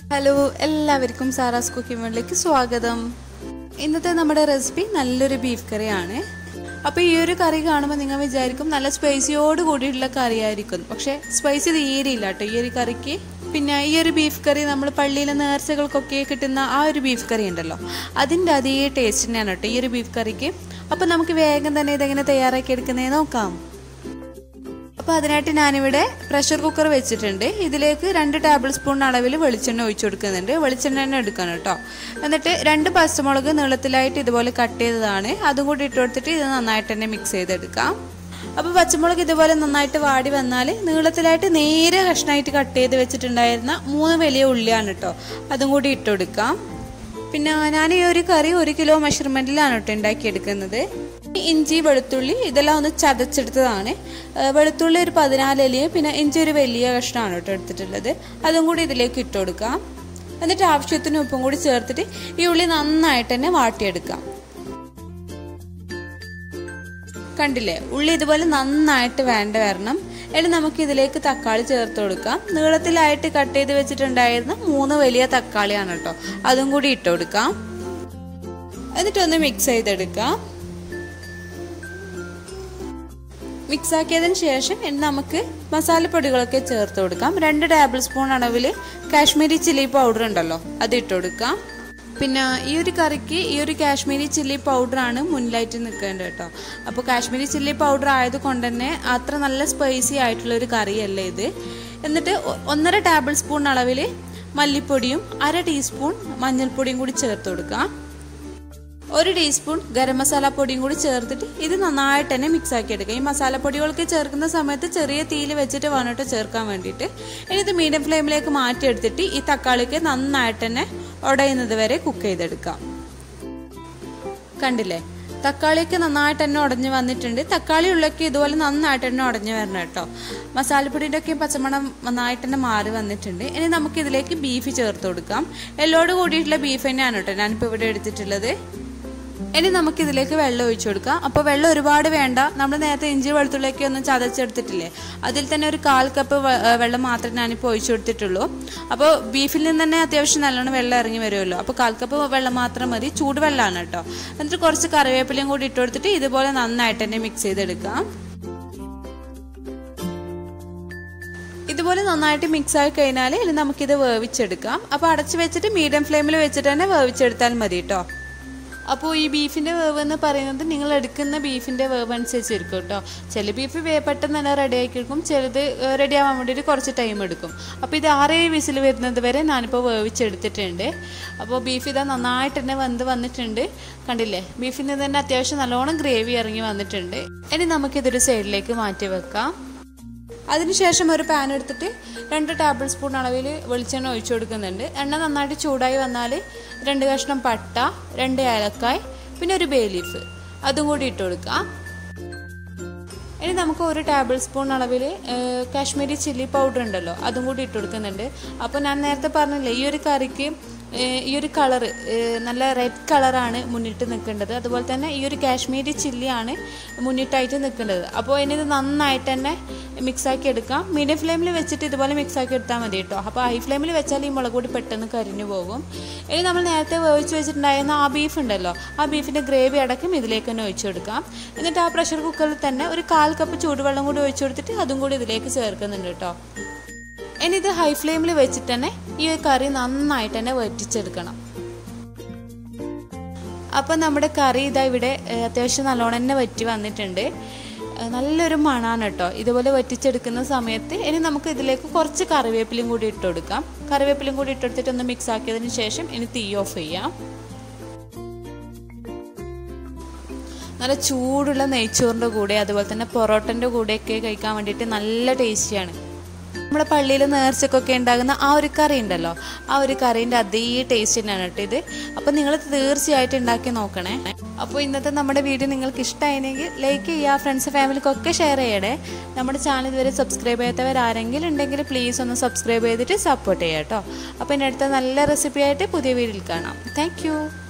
hello എല്ലാവർക്കും Sara's cooking വേൾഡിലേക്ക് സ്വാഗതം ഇന്നത്തെ നമ്മുടെ റെസിപ്പി നല്ലൊരു ബീഫ് കറിയാണ് അപ്പോൾ ഈ ഒരു കറി കാണുമ്പോൾ നിങ്ങൾ വിചാരിക്കും നല്ല സ്പൈസിയോട് കൂടിയിട്ടുള്ള കറി ആയിരിക്കും പക്ഷേ സ്പൈസി തീരെയില്ല കേട്ടോ ഈ ഒരു കറിക്ക് പിന്നെ ഈ ഒരു ബീഫ് കറി നമ്മൾ പള്ളിയിലെ നേർച്ചകൾക്കൊക്കെ കിട്ടുന്ന ആ ഒരു ബീഫ് കറി ഉണ്ടല്ലോ അതിൻ്റെ അതേ ടേസ്റ്റ് തന്നെയാണ് കേട്ടോ ഈ ഒരു ബീഫ് കറിക്ക് അപ്പോൾ നമുക്ക് വേഗം തന്നെ ഇതെങ്ങനെ തയ്യാറാക്കി എടുക്കുന്നതെന്ന് നോക്കാം അപ്പോൾ അതിനായിട്ട് ഞാനിവിടെ പ്രഷർ കുക്കർ വെച്ചിട്ടുണ്ട് ഇതിലേക്ക് രണ്ട് ടേബിൾ സ്പൂൺ അളവിൽ വെളിച്ചെണ്ണ ഒഴിച്ചു കൊടുക്കുന്നുണ്ട് വെളിച്ചെണ്ണ തന്നെ എടുക്കണം കേട്ടോ എന്നിട്ട് രണ്ട് പച്ചമുളക് നീളത്തിലായിട്ട് ഇതുപോലെ കട്ട് ചെയ്തതാണ് അതും കൂടി ഇട്ട് കൊടുത്തിട്ട് ഇത് നന്നായിട്ട് തന്നെ മിക്സ് ചെയ്തെടുക്കാം അപ്പോൾ പച്ചമുളക് ഇതുപോലെ നന്നായിട്ട് വാടി വന്നാൽ നീളത്തിലായിട്ട് നേരെ കഷ്ണമായിട്ട് കട്ട് ചെയ്ത് വെച്ചിട്ടുണ്ടായിരുന്ന മൂന്ന് വലിയ ഉള്ളിയാണ് കേട്ടോ അതും കൂടി ഇട്ട് കൊടുക്കാം പിന്നെ ഞാൻ ഈ ഒരു കറി ഒരു കിലോ മെഷർമെൻറ്റിലാണ് കേട്ടോ ഉണ്ടാക്കിയെടുക്കുന്നത് ഇഞ്ചി വെളുത്തുള്ളി ഇതെല്ലാം ഒന്ന് ചതച്ചെടുത്തതാണ് വെളുത്തുള്ളി ഒരു പതിനാല് ഇലയും പിന്നെ ഇഞ്ചി ഒരു വലിയ കഷ്ണമാണ് കേട്ടോ എടുത്തിട്ടുള്ളത് അതും കൂടി ഇതിലേക്ക് ഇട്ട് കൊടുക്കാം എന്നിട്ട് ആവശ്യത്തിന് ഉപ്പും കൂടി ചേർത്തിട്ട് ഈ ഉള്ളി നന്നായിട്ട് തന്നെ വാട്ടിയെടുക്കാം കണ്ടില്ലേ ഉള്ളി ഇതുപോലെ നന്നായിട്ട് വേണ്ട വരണം ഇനി നമുക്ക് ഇതിലേക്ക് തക്കാളി ചേർത്ത് കൊടുക്കാം നീളത്തിലായിട്ട് കട്ട് ചെയ്ത് വെച്ചിട്ടുണ്ടായിരുന്ന മൂന്ന് വലിയ തക്കാളിയാണ് കേട്ടോ അതും കൂടി ഇട്ട് കൊടുക്കാം എന്നിട്ടൊന്ന് മിക്സ് ചെയ്തെടുക്കാം മിക്സ് ആക്കിയതിന് ശേഷം ഇനി നമുക്ക് മസാലപ്പൊടികളൊക്കെ ചേർത്ത് കൊടുക്കാം രണ്ട് ടേബിൾ സ്പൂൺ അളവിൽ കാശ്മീരി ചില്ലി പൗഡർ ഉണ്ടല്ലോ അത് ഇട്ട് കൊടുക്കാം പിന്നെ ഈ ഒരു കറിക്ക് ഈ ഒരു കാശ്മീരി ചില്ലി പൗഡറാണ് മുന്നിലായിട്ട് നിൽക്കേണ്ടത് കേട്ടോ അപ്പോൾ കാശ്മീരി ചില്ലി പൗഡർ ആയതുകൊണ്ട് തന്നെ അത്ര നല്ല സ്പൈസി ആയിട്ടുള്ള ഒരു കറിയല്ലേ ഇത് എന്നിട്ട് ഒന്നര ടേബിൾ സ്പൂൺ അളവിൽ മല്ലിപ്പൊടിയും അര ടീസ്പൂൺ മഞ്ഞൾപ്പൊടിയും കൂടി ചേർത്ത് കൊടുക്കാം ഒരു ടീസ്പൂൺ ഗരം മസാല പൊടിയും കൂടി ചേർത്തിട്ട് ഇത് നന്നായിട്ട് തന്നെ മിക്സ് ആക്കി എടുക്കുക ഈ മസാലപ്പൊടികൾക്ക് ചേർക്കുന്ന സമയത്ത് ചെറിയ തീയിൽ വെച്ചിട്ട് വേണം ചേർക്കാൻ വേണ്ടിയിട്ട് ഇനി ഇത് മീഡിയം ഫ്ലെയിമിലേക്ക് മാറ്റിയെടുത്തിട്ട് ഈ തക്കാളിക്ക് നന്നായിട്ട് തന്നെ ഉടയുന്നത് വരെ കുക്ക് ചെയ്തെടുക്കാം കണ്ടില്ലേ തക്കാളിയൊക്കെ നന്നായിട്ട് തന്നെ ഉടഞ്ഞു വന്നിട്ടുണ്ട് തക്കാളി ഉള്ളൊക്കെ ഇതുപോലെ നന്നായിട്ട് തന്നെ ഉടഞ്ഞു വരണം കേട്ടോ മസാലപ്പൊടിയുടെ ഒക്കെ പച്ചമണം നന്നായിട്ട് തന്നെ മാറി വന്നിട്ടുണ്ട് ഇനി നമുക്ക് ഇതിലേക്ക് ബീഫ് ചേർത്ത് കൊടുക്കാം എല്ലോട് കൂടിയിട്ടുള്ള ബീഫ് തന്നെയാണ് കേട്ടോ ഞാനിപ്പോൾ ഇവിടെ എടുത്തിട്ടുള്ളത് ഇനി നമുക്ക് ഇതിലേക്ക് വെള്ളം ഒഴിച്ചു കൊടുക്കാം അപ്പോൾ വെള്ളം ഒരുപാട് വേണ്ട നമ്മൾ നേരത്തെ ഇഞ്ചി വെളുത്തുള്ളിയൊക്കെ ഒന്ന് ചതച്ചെടുത്തിട്ടില്ലേ അതിൽ തന്നെ ഒരു കാൽ കപ്പ് വെള്ളം മാത്രമേ ഞാനിപ്പോൾ ഒഴിച്ചു കൊടുത്തിട്ടുള്ളൂ അപ്പോൾ ബീഫിൽ നിന്ന് തന്നെ അത്യാവശ്യം നല്ലോണം വെള്ളം ഇറങ്ങി വരുമല്ലോ അപ്പോൾ കാൽ കപ്പ് വെള്ളം മാത്രം മതി ചൂടുവെള്ളമാണ് കേട്ടോ എന്നിട്ട് കുറച്ച് കറിവേപ്പിലയും കൂടി ഇട്ട് കൊടുത്തിട്ട് ഇതുപോലെ നന്നായിട്ട് തന്നെ മിക്സ് ചെയ്തെടുക്കാം ഇതുപോലെ നന്നായിട്ട് മിക്സ് ആയി കഴിഞ്ഞാൽ ഇനി നമുക്കിത് വേവിച്ചെടുക്കാം അപ്പോൾ അടച്ചു വെച്ചിട്ട് മീഡിയം ഫ്ലെയിമിൽ വെച്ചിട്ട് തന്നെ വേവിച്ചെടുത്താൽ മതി കേട്ടോ അപ്പോൾ ഈ ബീഫിൻ്റെ വേവ് എന്ന് പറയുന്നത് നിങ്ങൾ എടുക്കുന്ന ബീഫിൻ്റെ വേവ് അനുസരിച്ചിരിക്കും കേട്ടോ ചില ബീഫ് പെട്ടെന്ന് തന്നെ റെഡി ആക്കിയിരിക്കും ചിലത് റെഡി ആവാൻ വേണ്ടിയിട്ട് കുറച്ച് ടൈം എടുക്കും അപ്പോൾ ഇത് ആറേഴ് വിസിൽ വരുന്നത് വരെ ഞാനിപ്പോൾ വേവിച്ചെടുത്തിട്ടുണ്ട് അപ്പോൾ ബീഫ് ഇതാ നന്നായിട്ട് തന്നെ വെന്ത് വന്നിട്ടുണ്ട് കണ്ടില്ലേ ബീഫിന് തന്നെ അത്യാവശ്യം നല്ലോണം ഗ്രേവി ഇറങ്ങി വന്നിട്ടുണ്ട് ഇനി നമുക്കിതൊരു സൈഡിലേക്ക് മാറ്റി വെക്കാം അതിനുശേഷം ഒരു പാൻ എടുത്തിട്ട് രണ്ട് ടേബിൾ സ്പൂൺ അളവിൽ വെളിച്ചെണ്ണ ഒഴിച്ചു കൊടുക്കുന്നുണ്ട് എണ്ണ നന്നായിട്ട് ചൂടായി വന്നാൽ രണ്ട് കഷ്ണം പട്ട രണ്ട് ഏലക്കായ് പിന്നെ ഒരു ബേ ലീഫ് അതും കൂടി ഇട്ട് കൊടുക്കാം ഇനി നമുക്ക് ഒരു ടേബിൾ സ്പൂൺ അളവിൽ കാശ്മീരി ചില്ലി പൗഡർ ഉണ്ടല്ലോ അതും കൂടി ഇട്ട് കൊടുക്കുന്നുണ്ട് അപ്പോൾ ഞാൻ നേരത്തെ പറഞ്ഞില്ലേ ഈ ഒരു കറിക്ക് ഈ ഒരു കളറ് നല്ല റെഡ് കളറാണ് മുന്നിട്ട് നിൽക്കേണ്ടത് അതുപോലെ തന്നെ ഈ ഒരു കാശ്മീരി ചില്ലിയാണ് മുന്നിട്ടായിട്ട് നിൽക്കേണ്ടത് അപ്പോൾ ഇനി ഇത് നന്നായിട്ട് തന്നെ മിക്സാക്കി എടുക്കാം മീഡിയം ഫ്ലെയിമിൽ വെച്ചിട്ട് ഇതുപോലെ മിക്സാക്കി എടുത്താൽ മതി കേട്ടോ അപ്പോൾ ഹൈ ഫ്ലെയിമിൽ വെച്ചാൽ ഈ മുളക് പൊടി പെട്ടെന്ന് കരിഞ്ഞു പോകും ഇനി നമ്മൾ നേരത്തെ വേവിച്ച് വെച്ചിട്ടുണ്ടായിരുന്ന ആ ബീഫ് ഉണ്ടല്ലോ ആ ബീഫിൻ്റെ ഗ്രേവി അടക്കം ഇതിലേക്ക് തന്നെ ഒഴിച്ചു കൊടുക്കാം എന്നിട്ട് ആ പ്രഷർ കുക്കറിൽ തന്നെ ഒരു കാൽ കപ്പ് ചൂടുവെള്ളം കൂടി ഒഴിച്ചു കൊടുത്തിട്ട് അതും കൂടി ഇതിലേക്ക് ചേർക്കുന്നുണ്ട് കേട്ടോ ഇനി ഇത് ഹൈ ഫ്ലെയിമിൽ വെച്ചിട്ട് തന്നെ ഈ കറി നന്നായിട്ട് തന്നെ വറ്റിച്ചെടുക്കണം അപ്പം നമ്മുടെ കറി ഇതാ ഇവിടെ അത്യാവശ്യം നല്ലോണം തന്നെ വറ്റി വന്നിട്ടുണ്ട് നല്ലൊരു മണാണ് കേട്ടോ ഇതുപോലെ വറ്റിച്ചെടുക്കുന്ന സമയത്ത് ഇനി നമുക്ക് ഇതിലേക്ക് കുറച്ച് കറിവേപ്പിലയും കൂടി ഇട്ട് കൊടുക്കാം കറിവേപ്പിലയും കൂടി ഇട്ടെടുത്തിട്ട് ഒന്ന് മിക്സ് ആക്കിയതിന് ശേഷം ഇനി തീ ഓഫ് ചെയ്യാം നല്ല ചൂടുള്ള നെയ്ച്ചോറിൻ്റെ കൂടെ അതുപോലെ തന്നെ പൊറോട്ടൻ്റെ കൂടെയൊക്കെ കഴിക്കാൻ വേണ്ടിയിട്ട് നല്ല ടേസ്റ്റിയാണ് നമ്മുടെ പള്ളിയിൽ നേർച്ചക്കൊക്കെ ഉണ്ടാകുന്ന ആ ഒരു കറി ഉണ്ടല്ലോ ആ ഒരു കറീൻ്റെ അതേ ടേസ്റ്റ് തന്നെയാണ് കേട്ടോ ഇത് അപ്പോൾ നിങ്ങൾ തീർച്ചയായിട്ടും ഉണ്ടാക്കി നോക്കണേ അപ്പോൾ ഇന്നത്തെ നമ്മുടെ വീഡിയോ നിങ്ങൾക്ക് ഇഷ്ടമായിരുന്നെങ്കിൽ ലൈക്ക് ചെയ്യുക ഫ്രണ്ട്സ് ഫാമിലിക്കൊക്കെ ഷെയർ ചെയ്യണേ നമ്മുടെ ചാനൽ ഇതുവരെ സബ്സ്ക്രൈബ് ചെയ്യാത്തവർ ആരെങ്കിലും ഉണ്ടെങ്കിൽ പ്ലീസ് ഒന്ന് സബ്സ്ക്രൈബ് ചെയ്തിട്ട് സപ്പോർട്ട് ചെയ്യാം കേട്ടോ അപ്പോൾ ഇനി അടുത്ത നല്ല റെസിപ്പി ആയിട്ട് പുതിയ വീഡിയോയിൽ കാണാം താങ്ക്